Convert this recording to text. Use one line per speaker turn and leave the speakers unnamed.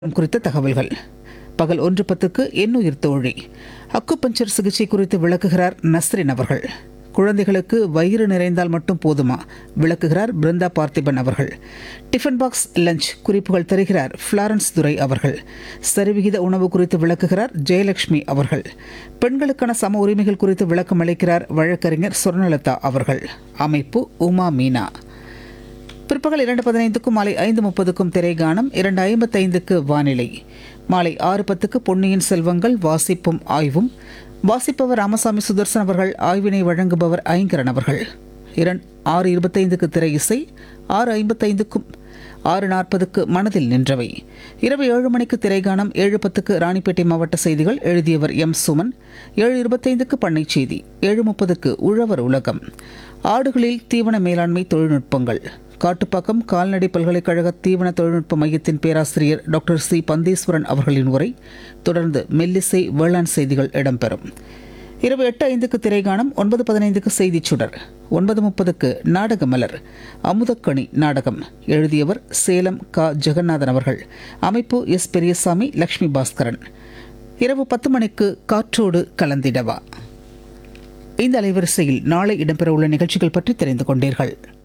குறித்த தகவல்கள் பகல் ஒன்று பத்துக்கு எண்ணுயிர் தோழி அக்குபஞ்சர் சிகிச்சை குறித்து விளக்குகிறார் நஸ்ரின் அவர்கள் குழந்தைகளுக்கு வயிறு நிறைந்தால் மட்டும் போதுமா விளக்குகிறார் பிருந்தா பார்த்திபன் அவர்கள் டிஃபன் பாக்ஸ் லஞ்ச் குறிப்புகள் தருகிறார் ஃப்ளாரன்ஸ் துரை அவர்கள் சரிவிகித உணவு குறித்து விளக்குகிறார் ஜெயலட்சுமி அவர்கள் பெண்களுக்கான சம உரிமைகள் குறித்து விளக்கம் அளிக்கிறார் வழக்கறிஞர் சொர்ணலதா அவர்கள் அமைப்பு உமா மீனா பிற்பகல் இரண்டு பதினைந்துக்கும் மாலை ஐந்து முப்பதுக்கும் திரைகானம் இரண்டு ஐம்பத்தைந்துக்கு வானிலை மாலை ஆறு பத்துக்கு பொன்னியின் செல்வங்கள் வாசிப்பும் ஆய்வும் வாசிப்பவர் ராமசாமி சுதர்சன் அவர்கள் ஆய்வினை வழங்குபவர் ஐங்கரன் அவர்கள் இரண் ஆறு இருபத்தைந்துக்கு திரை இசை ஆறு ஐம்பத்தைந்துக்கும் ஆறு நாற்பதுக்கு மனதில் நின்றவை இரவு ஏழு மணிக்கு திரைகானம் ஏழு பத்துக்கு ராணிப்பேட்டை மாவட்ட செய்திகள் எழுதியவர் எம் சுமன் ஏழு இருபத்தைந்துக்கு பண்ணை செய்தி ஏழு முப்பதுக்கு உழவர் உலகம் ஆடுகளில் தீவன மேலாண்மை தொழில்நுட்பங்கள் காட்டுப்பாக்கம் கால்நடை பல்கலைக்கழக தீவன தொழில்நுட்ப மையத்தின் பேராசிரியர் டாக்டர் சி பந்தீஸ்வரன் அவர்களின் உரை தொடர்ந்து மெல்லிசை வேளாண் செய்திகள் இடம்பெறும் இரவு எட்டு ஐந்துக்கு திரைகாணம் ஒன்பது பதினைந்துக்கு செய்திச் சுடர் ஒன்பது முப்பதுக்கு நாடக மலர் அமுதக்கணி நாடகம் எழுதியவர் சேலம் க ஜெகநாதன் அவர்கள் அமைப்பு எஸ் பெரியசாமி லக்ஷ்மி பாஸ்கரன் இரவு பத்து மணிக்கு காற்றோடு கலந்திடவா இந்த அலைவரிசையில் நாளை இடம்பெறவுள்ள நிகழ்ச்சிகள் பற்றி தெரிந்து கொண்டீர்கள்